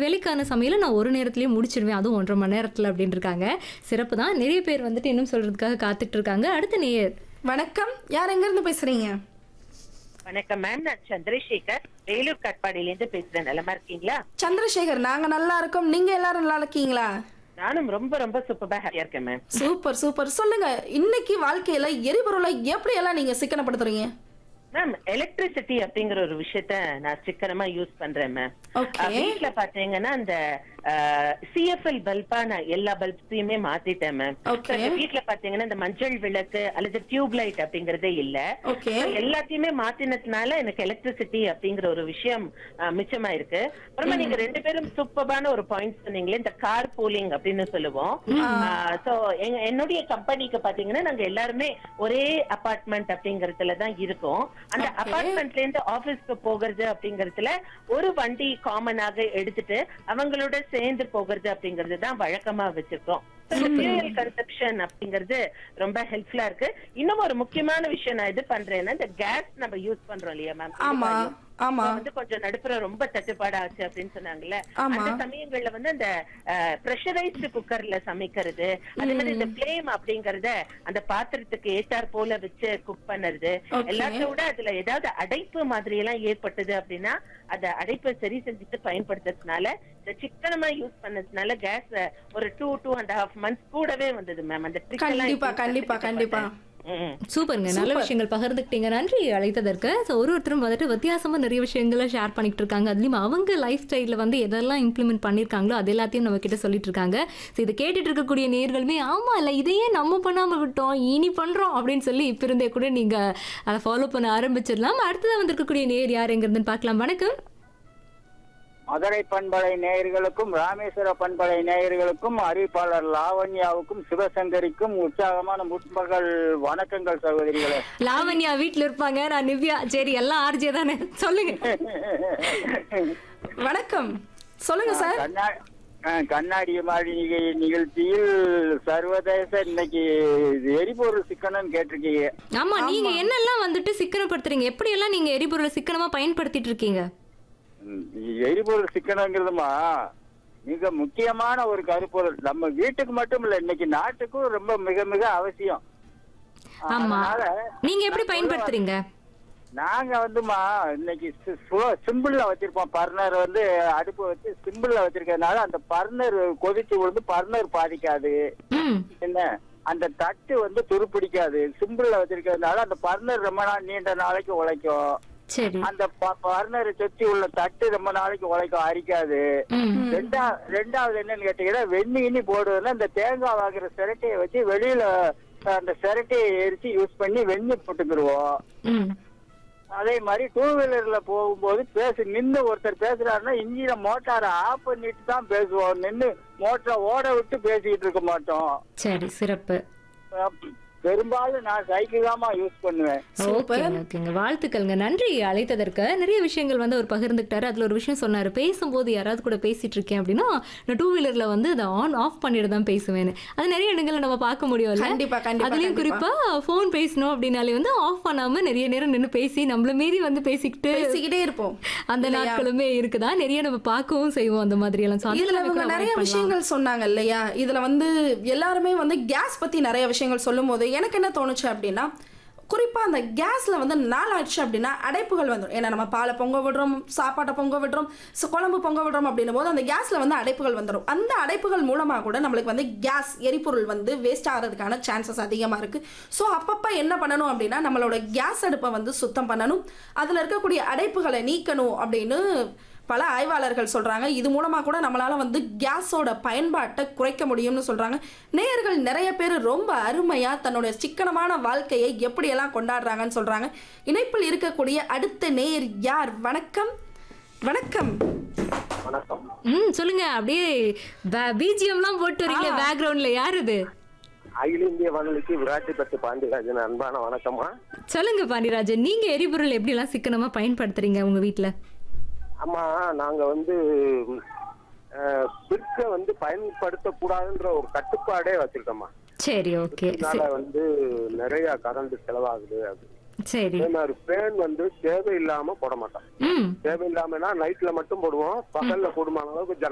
வேலைக்கான சமையலை நான் ஒரு நேரத்திலேயே முடிச்சிடுவேன் அதுவும் ஒன்றரை மணி நேரத்தில் அப்படின்னு இருக்காங்க சிறப்பு தான் நிறைய பேர் வந்துட்டு இன்னும் சொல்றதுக்காக காத்துட்டு இருக்காங்க அடுத்த நேயர் வணக்கம் யார் எங்க இருந்து பேசுறீங்க வணக்கம் மேம் நான் சந்திரசேகர் வேலூர் கட்பாடியிலேருந்து பேசுறேன் நலமா இருக்கீங்களா சந்திரசேகர் நாங்க நல்லா இருக்கோம் நீங்க எல்லாரும் நல்லா இருக்கீங்களா நானும் ரொம்ப ரொம்ப சூப்பரா ஹாப்பியா இருக்கேன் மேம் சூப்பர் சூப்பர் சொல்லுங்க இன்னைக்கு வாழ்க்கையில எரிபொருளை எப்படி எல்லாம் நீங்க சிக்கனப்படுத்துறீங்க மேம் எலக்ட்ரிசிட்டி அப்படிங்கிற ஒரு விஷயத்த நான் சிக்கனமா யூஸ் பண்றேன் மேம் Okay. வீட்ல பாத்தீங்கன்னா அந்த சிஎஃப்எல் பல்பா நான் எல்லா பல்ப்ஸையுமே மாத்திட்டேன் மேம் Okay. வீட்ல பாத்தீங்கன்னா இந்த மஞ்சள் விளக்கு அல்லது டியூப் லைட் அப்படிங்கறதே இல்ல ஓகே So, எல்லாத்தையுமே மாத்தினதுனால எனக்கு எலக்ட்ரிசிட்டி அப்படிங்கிற ஒரு விஷயம் அஹ், மிச்சமாயிருக்கு அப்புறமா நீங்க ரெண்டு பேரும் சூப்பரான ஒரு பாயிண்ட் சொன்னீங்களே இந்த கார் பூலிங் அப்படின்னு சொல்லுவோம் சோ எங்க என்னுடைய கம்பெனிக்கு பாத்தீங்கன்னா நாங்க எல்லாருமே ஒரே அபார்ட்மெண்ட் அப்படிங்கறதுல தான் இருக்கோம் அந்த Okay. அபார்ட்மெண்ட்ல இருந்து ஆபீஸ்க்கு போகிறது அப்படிங்கறதுல ஒரு வண்டி காமனாக எடுத்துட்டு அவங்களோட சேர்ந்து போகிறது அப்படிங்கிறது தான் வழக்கமா வச்சிருக்கோம் ஃபியூயல் கன்சப்ஷன் அப்படிங்கிறது ரொம்ப ஹெல்ப்ஃபுல்லா இருக்கு இன்னும் ஒரு முக்கியமான விஷயம் நான் இது பண்றேன்னா இந்த கேஸ் நம்ம யூஸ் பண்றோம் இல்லையா மேம் ஆமா ஆமா வந்து கொஞ்சம் நடுப்புற ரொம்ப தட்டுப்பாடு ஆச்சு அப்படின்னு சொன்னாங்கல்ல ஆமா. அந்த சமயங்கள்ல வந்து அந்த ப்ரெஷரைஸ்டு குக்கர்ல சமைக்கிறது அதே மாதிரி இந்த ஃபிளேம் அப்படிங்கறத அந்த பாத்திரத்துக்கு ஏத்தார் போல வச்சு குக் பண்ணுறது Okay. எல்லாத்தையும் விட அதுல ஏதாவது அடைப்பு மாதிரி எல்லாம் ஏற்பட்டது அப்படின்னா அந்த அடைப்பை சரி செஞ்சுட்டு பயன்படுத்துறதுனால இந்த சிக்கனமா யூஸ் பண்ணதுனால கேஸ் ஒரு two two and half months கூடவே வந்தது மேம் அந்த trick எல்லாம் கண்டிப்பா இப்ப கண்டிப்பா கத்துக்கிட்டு கண்டிப்பா பார்த்தேன். ம். சூப்பருங்க நல்ல விஷயங்கள் பகிர்ந்துக்கிட்டீங்க நன்றி அழைத்ததற்கு ஸோ ஒரு ஒருத்தரும் வந்துட்டு வித்தியாசமா நிறைய விஷயங்களை ஷேர் பண்ணிட்டு இருக்காங்க அதுலயும் அவங்க லைஃப் ஸ்டைலில் வந்து எதெல்லாம் இம்ப்ளிமெண்ட் பண்ணியிருக்காங்களோ அது எல்லாத்தையும் நம்ம கிட்ட சொல்லிட்டு இருக்காங்க ஸோ இதை கேட்டுட்டு இருக்கக்கூடிய நேர்களுமே ஆமா இல்ல இதையே நம்ம பண்ணாம விட்டோம் இனி பண்றோம் அப்படின்னு சொல்லி இப்ப இருந்தே கூட நீங்க அதை ஃபாலோ பண்ண ஆரம்பிச்சிடலாம் அடுத்ததா வந்திருக்கக்கூடிய நேர் யார் எங்கிறதுன்னு பார்க்கலாம் வணக்கம் மதுரை பண்பலை நேயர்களுக்கும் ராமேஸ்வர பண்பலை நேயர்களுக்கும் அறிவிப்பாளர் லாவண்யாவுக்கும் சிவசங்கரிக்கும் உற்சாகமான முற்பகல் வணக்கங்கள் சகோதரிகளே லாவண்யா வீட்ல இருப்பாங்க நான் நிவ்யா சரி எல்லாம் ஆர்ஜே தானே சொல்லுங்க வணக்கம் சொல்லுங்க சார் கண்ணா அஹ், கண்ணாடி மாதிரி நிக- நிகழ்ச்சியில் சர்வதேச இன்னைக்கு எரிபொருள் சிக்கனம் கேட்டிருக்கீங்க ஆமா நீங்க என்னெல்லாம் வந்துட்டு சிக்கனப்படுத்துறீங்க எப்படியெல்லாம் நீங்க எரிபொருளை சிக்கனமா பயன்படுத்திட்டு இருக்கீங்க ம், எரிபொருள் சிக்கனங்கிறதுமா மிக முக்கியமான ஒரு கருப்பொருள் நம்ம வீட்டுக்கு மட்டும் இல்ல இன்னைக்கு நாட்டுக்கும் ரொம்ப மிக மிக அவசியம் ஆமா அதனால நீங்க எப்படி பயன்படுத்துறீங்க நாங்க வந்துமா இன்னைக்கு சிம்பிள்ல வச்சிருப்போம் பர்னர் வந்து அடுப்பு வச்சு சிம்பிள்ல வச்சிருக்கறதுனால அந்த பர்னர் கொதிச்சு விழுந்து பர்னர் பாதிக்காது ம் என்ன அந்த தட்டு வந்து துருப்பிடிக்காது சிம்பிள்ல வச்சிருக்கிறதுனால அந்த பர்னர் ரொம்ப நாள் நீண்ட நாளைக்கு உழைக்கும் சரி அந்த பர்னர் சுத்தி உள்ள தட்டு ரொம்ப நாளைக்கு உழைக்கும் அரிக்காது ம் ரெண்டா ரெண்டாவது என்னன்னு கேட்டீங்கன்னா வெண்ணி இனி போடுறதுன்னா இந்த தேங்காய் வாங்குற சிரட்டையை வச்சு வெளியில அந்த சிரட்டையை எரிச்சு யூஸ் பண்ணி வெண்ணி போட்டுக்கிடுவோம் ம் அதே மாதிரி டூ வீலர்ல போகும்போது பேசு நின்னு ஒருத்தர் பேசுறாருன்னா இன்ஜினை மோட்டாரை ஆஃப் பண்ணிட்டு தான் பேசுவோம் நின்னு மோட்டரை ஓட விட்டு பேசிக்கிட்டு இருக்க மாட்டோம் சரி சிறப்பு அஹ் பெரும்பாலும் நான் சைக்கிள் தாமா யூஸ் பண்ணுவேன் ஓகேங்க ஓகேங்க வாழ்த்துக்கள்ங்க நன்றி அழைத்ததற்கு நிறைய விஷயங்கள் வந்து அவர் பகிர்ந்துக்கிட்டாரு அதுல ஒரு விஷயம் சொன்னாரு பேசும்போது யாராவது கூட பேசிட்டு இருக்கேன் அப்படின்னா நான் டூ வீலர்ல வந்து அதை ஆன் ஆஃப் பண்ணிட்டு தான் பேசுவேன்னு அது நிறைய இடங்கள்ல நம்ம பார்க்க முடியும்ல கண்டிப்பா, கண்டிப்பா, அதுலயும் கண்டிப்பா. குறிப்பா ஃபோன் பேசணும் அப்படின்னாலே வந்து ஆஃப் பண்ணாம நிறைய நேரம் நின்னு பேசி நம்மள மீறி வந்து பேசிக்கிட்டு பேசிக்கிட்டே இருப்போம் அந்த நாட்களுமே இருக்குதா நிறைய நம்ம பார்க்கவும் செய்வோம் அந்த மாதிரி எல்லாம் So, அந்த இதுல அளவுக்கு இவங்க நம்ம நிறைய avoid பண்ணலாம். விஷயங்கள் சொன்னாங்க இல்லையா இதுல வந்து எல்லாருமே வந்து கேஸ் பத்தி நிறைய விஷயங்கள் சொல்லும்போது எனக்கு என்ன தோணுச்சு அப்படின்னா குறிப்பா அந்த கேஸ்ல வந்து நாள் ஆச்சு அப்படின்னா அடைப்புகள் வந்துடும் ஏன்னா நம்ம பாலை பொங்க விடுறோம் சாப்பாட்டை பொங்க விடுறோம் so குழம்பு பொங்க விடுறோம் அப்படின்னும் போது அந்த கேஸ்ல வந்து அடைப்புகள் வந்துடும் அந்த அடைப்புகள் மூலமா கூட நம்மளுக்கு வந்து கேஸ் எரிபொருள் வந்து வேஸ்ட் ஆகிறதுக்கான சான்சஸ் அதிகமா இருக்கு ஸோ அப்பப்ப என்ன பண்ணணும் அப்படின்னா நம்மளோட கேஸ் அடுப்பை வந்து சுத்தம் பண்ணணும் அதுல இருக்கக்கூடிய அடைப்புகளை நீக்கணும் அப்படின்னு பல ஆய்வாளர்கள் சொல்றாங்க இது மூலமா கூட நம்மளால வந்து கேஸோட பயன்பாட்டை குறைக்க முடியும்னு சொல்றாங்க நேயர்கள் நிறைய பேர் ரொம்ப அருமையா தன்னுடைய சிக்கனமான வாழ்க்கையை எப்படியெல்லாம் கொண்டாடுறாங்கன்னு சொல்றாங்க இணைப்பில் இருக்கக்கூடிய அடுத்த நேயர் யார் வணக்கம் வணக்கம் வணக்கம் ம் சொல்லுங்க அப்படியே பிஜிஎம்லாம் போட்டு வரீங்க பேக்ரவுண்ட்ல யார் இது அகில இந்திய வானொலிக்கு விராட்டிப்பட்டு பாண்டியராஜன் அன்பான வணக்கம்மா சொல்லுங்க பாண்டியராஜன் நீங்க எரிபொருள் எப்படி எல்லாம் சிக்கனமா பயன்படுத்துறீங்க உங்க வீட்ல அம்மா நாங்க வந்து அஹ், பிற்க வந்து பயன்படுத்த கூடாதுன்ற ஒரு கட்டுப்பாடே வச்சிருக்கோம்மா சரி ஓகே அதனால வந்து நிறைய கரண்ட் செலவாகுது அது சரி அதே மாதிரி ஃபேன் வந்து தேவையில்லாம போட மாட்டோம் ம் தேவையில்லாமனா நைட்ல மட்டும் போடுவோம் பகல்ல போடுமான அளவுக்கு